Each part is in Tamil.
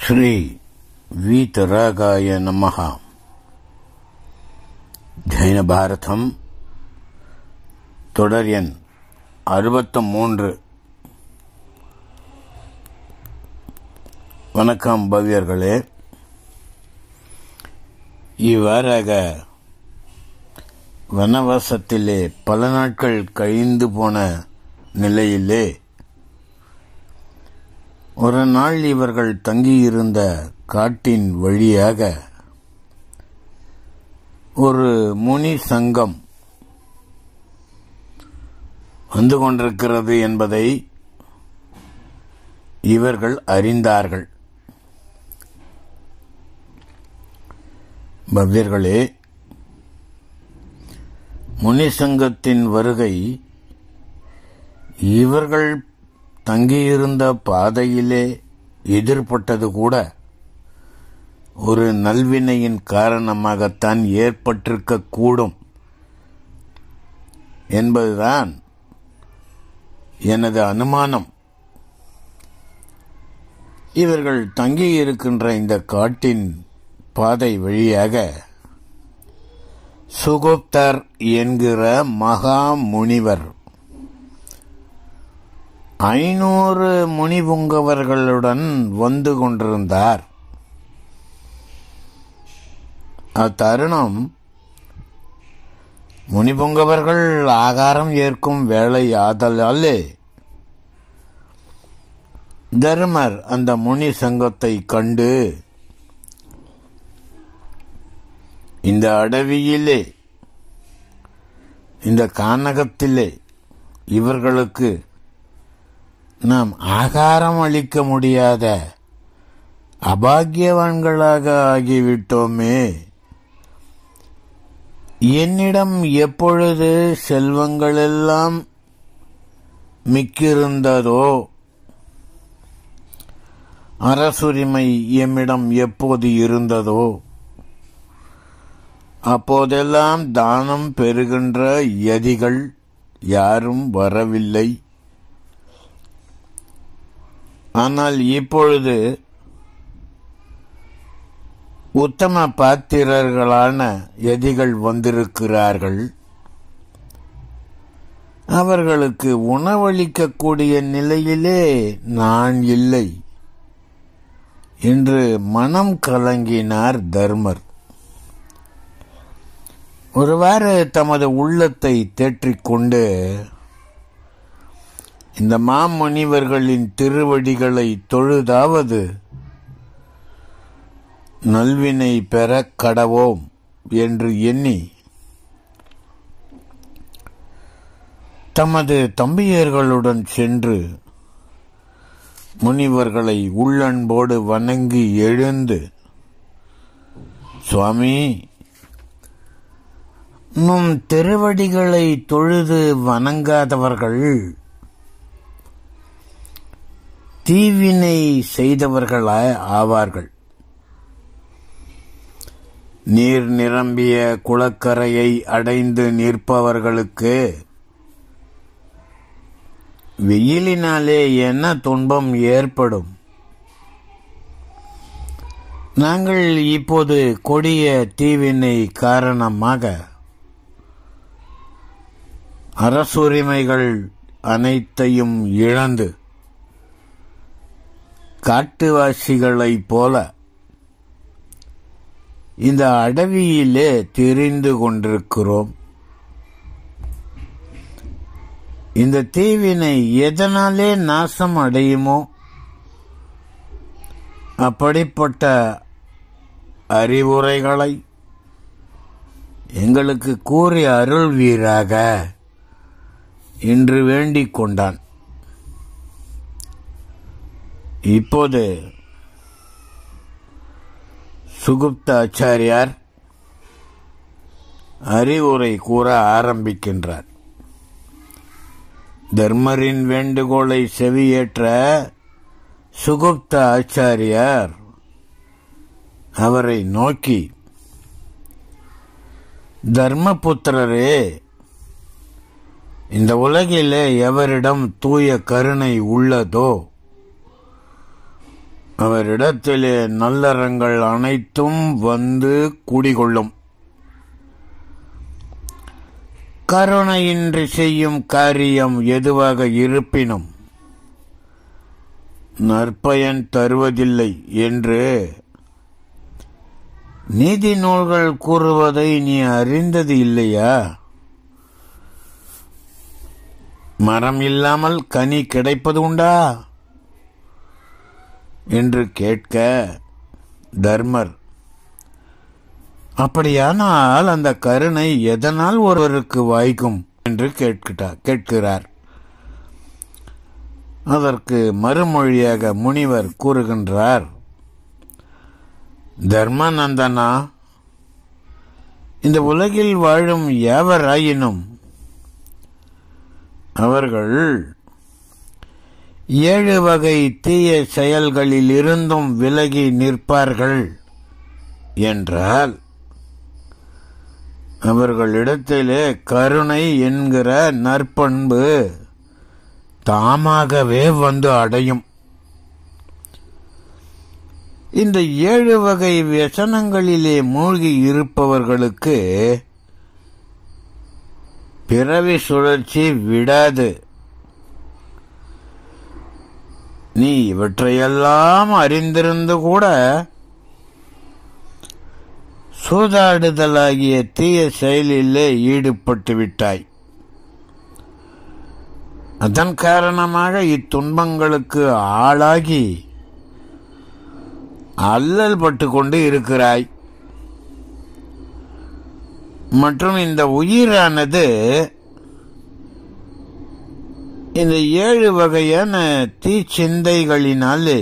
ஸ்ரீ வீதராகாய நமஹ ஜெயின பாரதம் தொடர் எண் அறுபத்து மூன்று வணக்கம் பவ்யர்களே இவ்வாறாக வனவாசத்திலே பல நாட்கள் கழிந்து போன நிலையிலே ஒரு நாள் இவர்கள் தங்கியிருந்த காட்டின் வழியாக ஒரு முனி சங்கம் வந்து கொண்டிருக்கிறது என்பதை இவர்கள் அறிந்தார்கள் பவ்யர்களே முனி சங்கத்தின் வருகை இவர்கள் தங்கியிருந்த பாதையிலே எதிர்பட்டது கூட ஒரு நல்வினையின் காரணமாகத்தான் ஏற்பட்டிருக்க கூடும் என்பதுதான் எனது அனுமானம் இவர்கள் தங்கியிருக்கின்ற இந்த காட்டின் பாதை வழியாக சுகுப்தர் என்கிற மகா முனிவர் ஐநூறு முனிபுங்கவர்களுடன் வந்து கொண்டிருந்தார் அத்தருணம் முனிபுங்கவர்கள் ஆகாரம் ஏற்கும் வேலை ஆதலாலே தர்மர் அந்த முனி சங்கத்தை கண்டு இந்த அடவியிலே இந்த கானகத்திலே இவர்களுக்கு நாம் ஆகாரம் அளிக்க முடியாத அபாகியவான்களாக ஆகிவிட்டோமே என்னிடம் எப்பொழுது செல்வங்களெல்லாம் மிக்கிருந்ததோ அரசுரிமை எம்மிடம் எப்போது இருந்ததோ அப்போதெல்லாம் தானம் பெறுகின்ற யதிகள் யாரும் வரவில்லை ஆனால் இப்பொழுது உத்தம பாத்திரர்களான எதிகள் வந்திருக்கிறார்கள் அவர்களுக்கு உணவளிக்கக்கூடிய நிலையிலே நான் இல்லை என்று மனம் கலங்கினார் தர்மர் ஒருவாறு தமது உள்ளத்தை தேற்றிக்கொண்டு இந்த மாமுனிவர்களின் திருவடிகளை தொழுதாவது நல்வினை பெற கடவோம் என்று எண்ணி தமது தம்பியர்களுடன் சென்று முனிவர்களை உள்ளன்போடு வணங்கி எழுந்து சுவாமி நும் திருவடிகளை தொழுது வணங்காதவர்கள் தீவினை செய்தவர்களாய் ஆவார்கள் நீர் நிரம்பிய குளக்கரையை அடைந்து நிற்பவர்களுக்கு வெயிலினாலே என்ன துன்பம் ஏற்படும் நாங்கள் இப்போது கொடிய தீவினை காரணமாக அரசுரிமைகள் அனைத்தையும் இழந்து காட்டுவாசிகளைப் போல இந்த அடவியிலே தெரிந்து கொண்டிருக்கிறோம் இந்த தீவினை எதனாலே நாசம் அடையுமோ அப்படிப்பட்ட அறிவுரைகளை எங்களுக்கு கூறி அருள்வீராக என்று வேண்டிக் கொண்டான் இப்போது சுகுப்த ஆச்சாரியார் அறிவுரை கூற ஆரம்பிக்கின்றார் தர்மரின் வேண்டுகோளை செவியேற்ற சுகுப்த ஆச்சாரியார் அவரை நோக்கி தர்மபுத்திரரே இந்த உலகிலே எவரிடம் தூய கருணை உள்ளதோ அவரிடத்திலே நல்லறங்கள் அனைத்தும் வந்து குடிகொள்ளும் கருணையின்றி செய்யும் காரியம் எதுவாக இருப்பினும் நற்பயன் தருவதில்லை என்று நீதி நூல்கள் கூறுவதை நீ அறிந்தது இல்லையா மரம் இல்லாமல் கனி கிடைப்பது உண்டா என்று கேட்க தர்மர் அப்படியானால் அந்த கருணை எதனால் ஒருவருக்கு வாய்க்கும் என்று கேட்கிறார் கேட்கிறார் அதற்கு மறுமொழியாக முனிவர் கூறுகின்றார் தர்மநந்தனா இந்த உலகில் வாழும் யாவராயினும் அவர்கள் ஏழு வகை தீய செயல்களில் இருந்தும் விலகி நிற்பார்கள் என்றால் அவர்களிடத்திலே கருணை என்கிற நற்பண்பு தாமாகவே வந்து அடையும் இந்த ஏழு வகை व्यசனங்களிலே மூழ்கி இருப்பவர்களுக்கு பிறவி சுழற்சி விடாது நீ இவற்றையெல்லாம் அறிந்திருந்து கூட சூதாடுதலாகிய தீய செயலிலே ஈடுபட்டு விட்டாய் அதன் காரணமாக இத்துன்பங்களுக்கு ஆளாகி அல்லல் பட்டு கொண்டு இருக்கிறாய் மற்றும் இந்த உயிரானது இந்த ஏழு வகையான தீச்சிந்தைகளினாலே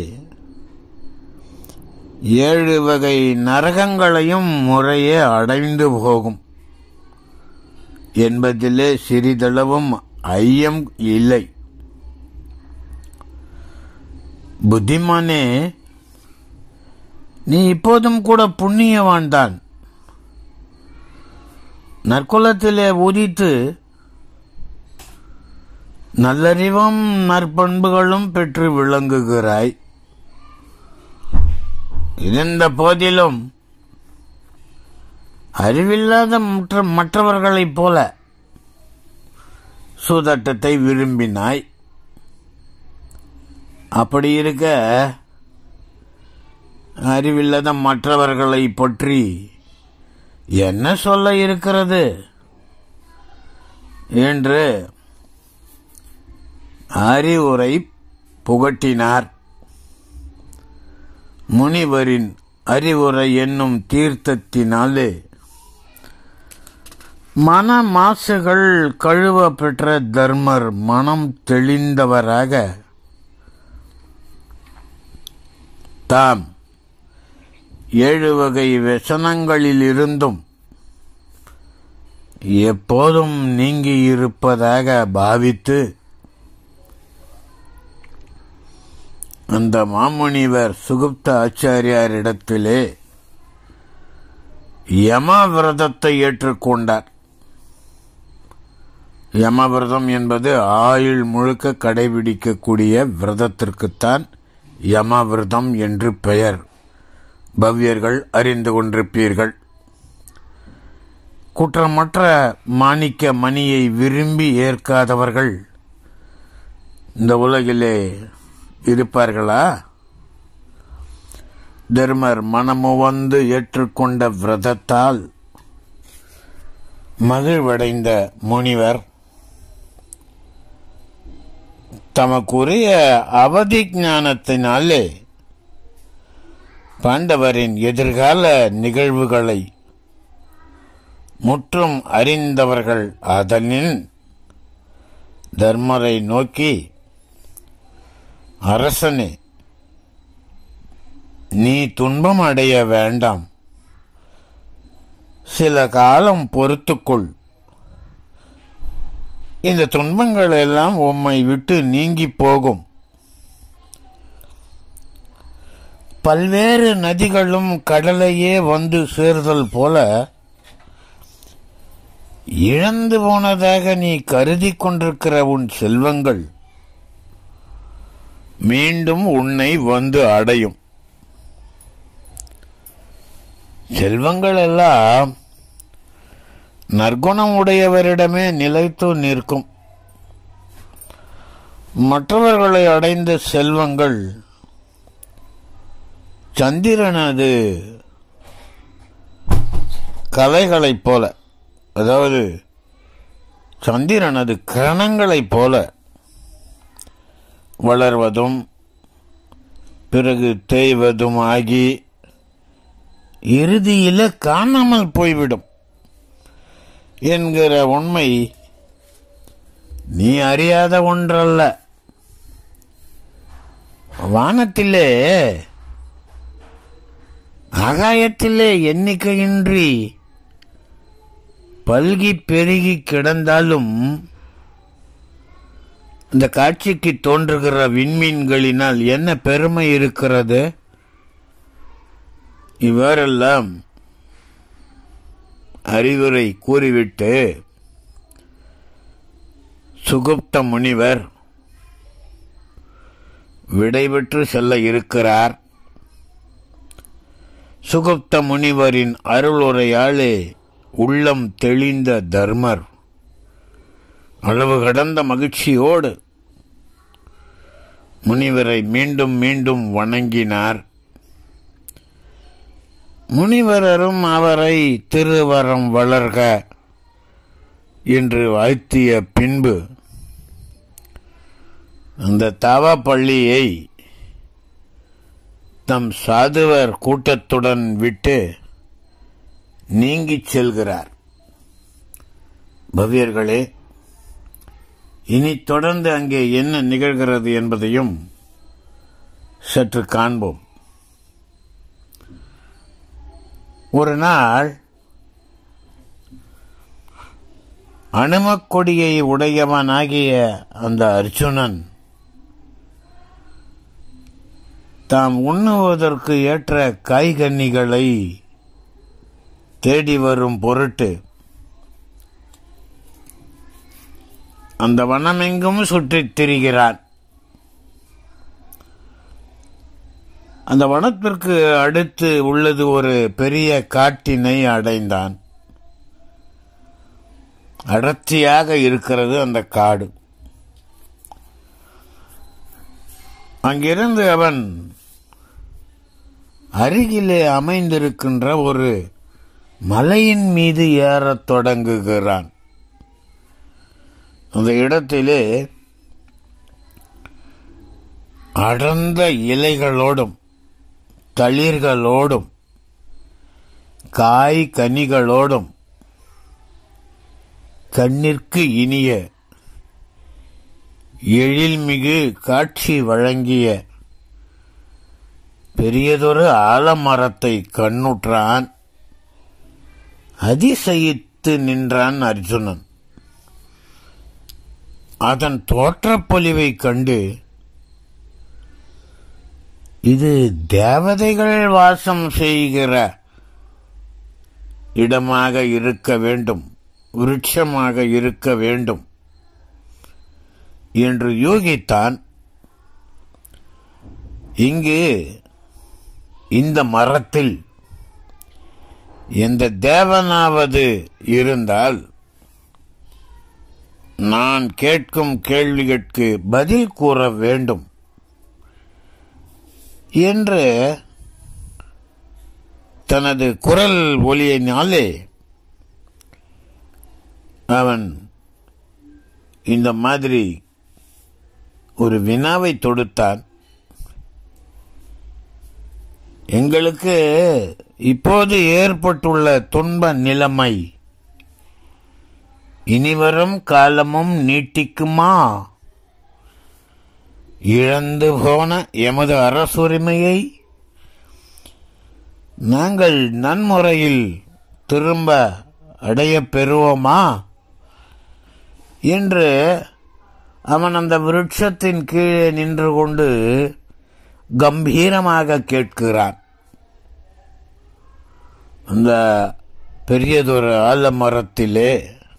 ஏழு வகை நரகங்களையும் முறையே அடைந்து போகும் என்பதிலே சிறிதளவும் ஐயம் இல்லை புத்திமானே நீ இப்போதும் கூட புண்ணியவான்தான் நற்குலத்திலே உதித்து நல்லறிவும் நற்பண்புகளும் பெற்று விளங்குகிறாய் இருந்த போதிலும் அறிவில்லாத மற்ற மற்றவர்களைப் போல சூதாட்டத்தை விரும்பினாய் அப்படி இருக்க அறிவில்லாத மற்றவர்களை பற்றி என்ன சொல்ல இருக்கிறது என்று அறிவுரை புகட்டினார் முனிவரின் அறிவுரை என்னும் தீர்த்தத்தினாலே மன மாசுகள் கழுவ பெற்ற தர்மர் மனம் தெளிந்தவராக தாம் ஏழு வகை व्यசனங்களிலிருந்தும் எப்போதும் நீங்கி இருப்பதாக பாவித்து அந்த மாமுனிவர் சுகுப்த ஆச்சாரியாரிடத்திலே யம விரதத்தை ஏற்றுக்கொண்டார் யம விரதம் என்பது ஆயுள் முழுக்க கடைபிடிக்கக்கூடிய விரதத்திற்குத்தான் யம விரதம் என்று பெயர் பவ்யர்கள் அறிந்து கொண்டிருப்பீர்கள் குற்றமற்ற மாணிக்க மணியை விரும்பி ஏற்காதவர்கள் இந்த உலகிலே இருப்பார்களா தர்மர் மனமுவந்து ஏற்றுக்கொண்ட விரதத்தால் மகிழ்வடைந்த முனிவர் தமக்குரிய அவதி ஞானத்தினாலே பாண்டவரின் எதிர்கால நிகழ்வுகளை முற்றும் அறிந்தவர்கள் அதனின் தர்மரை நோக்கி அரசனே நீ துன்பம் அடைய வேண்டாம் சில காலம் பொறுத்துக்கொள் இந்த துன்பங்கள் எல்லாம் உம்மை விட்டு நீங்கி போகும் பல்வேறு நதிகளும் கடலையே வந்து சேர்தல் போல இழந்து போனதாக நீ கருதி கொண்டிருக்கிற உன் செல்வங்கள் மீண்டும் உன்னை வந்து அடையும் செல்வங்கள் எல்லாம் நற்குணம் உடையவரிடமே நிலைத்து நிற்கும் மற்றவர்களை அடைந்த செல்வங்கள் சந்திரனது கலைகளைப் போல அதாவது சந்திரனது கிரணங்களைப் போல வளர்வதும் பிறகு தேய்வதும் ஆகி இறுதியில் காணாமல் போய்விடும் என்கிற உண்மை நீ அறியாத ஒன்றல்ல வானத்திலே ஆகாயத்திலே எண்ணிக்கையின்றி பல்கி பெருகி கிடந்தாலும் இந்த காட்சிக்கு தோன்றுகிற விண்மீன்களினால் என்ன பெருமை இருக்கிறது இவ்வாறெல்லாம் அறிவுரை கூறிவிட்டு சுகுப்த முனிவர் விடைபெற்று செல்ல இருக்கிறார் சுகுப்த முனிவரின் அருளுரையாலே உள்ளம் தெளிந்த தர்மர் அளவு கடந்த மகிழ்ச்சியோடு முனிவரை மீண்டும் மீண்டும் வணங்கினார் முனிவரரும் அவரை திருவரம் வளர்க என்று வாழ்த்திய பின்பு அந்த தாவா பள்ளியை தம் சாதுவர் கூட்டத்துடன் விட்டு நீங்கிச் செல்கிறார் பவ்யர்களே இனி தொடர்ந்து அங்கே என்ன நிகழ்கிறது என்பதையும் சற்று காண்போம் ஒரு நாள் அனுமக்கொடியை உடையவனாகிய அந்த அர்ஜுனன் தாம் உண்ணுவதற்கு ஏற்ற காய்கனிகளை தேடி வரும் பொருட்டு அந்த வனமெங்கும் சுற்றித் திரிகிறான் அந்த வனத்திற்கு அடுத்து உள்ளது ஒரு பெரிய காட்டினை அடைந்தான் அடர்த்தியாக இருக்கிறது அந்த காடு அங்கிருந்து அவன் அருகிலே அமைந்திருக்கின்ற ஒரு மலையின் மீது ஏறத் தொடங்குகிறான் அந்த இடத்திலே அடர்ந்த இலைகளோடும் தளிர்களோடும் காய் கனிகளோடும் கண்ணிற்கு இனிய எழில்மிகு காட்சி வழங்கிய பெரியதொரு ஆலமரத்தை கண்ணுற்றான் அதிசயித்து நின்றான் அர்ஜுனன் அதன் தோற்றப்பொலிவைக் கண்டு இது தேவதைகள் வாசம் செய்கிற இடமாக இருக்க வேண்டும் விருட்சமாக இருக்க வேண்டும் என்று யூகித்தான் இங்கு இந்த மரத்தில் எந்த தேவனாவது இருந்தால் நான் கேட்கும் கேள்விகளுக்கு பதில் கூற வேண்டும் என்று தனது குரல் ஒலியினாலே அவன் இந்த மாதிரி ஒரு வினாவை தொடுத்தான் எங்களுக்கு இப்போது ஏற்பட்டுள்ள துன்ப நிலைமை இனிவரும் காலமும் நீட்டிக்குமா இழந்து போன எமது அரசுரிமையை நாங்கள் நன்முறையில் திரும்ப அடையப் பெறுவோமா என்று அவன் அந்த விருட்சத்தின் கீழே நின்று கொண்டு கம்பீரமாக கேட்கிறான் அந்த பெரியதொரு ஆலமரத்திலே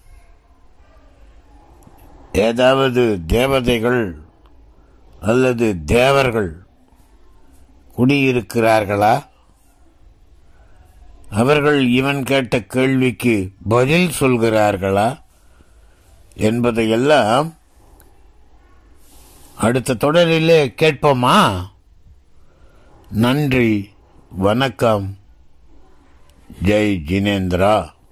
ஏதாவது தேவதைகள் அல்லது தேவர்கள் குடியிருக்கிறார்களா அவர்கள் இவன் கேட்ட கேள்விக்கு பதில் சொல்கிறார்களா என்பதையெல்லாம் அடுத்த தொடரிலே கேட்போமா நன்றி வணக்கம் ஜெய் ஜினேந்திரா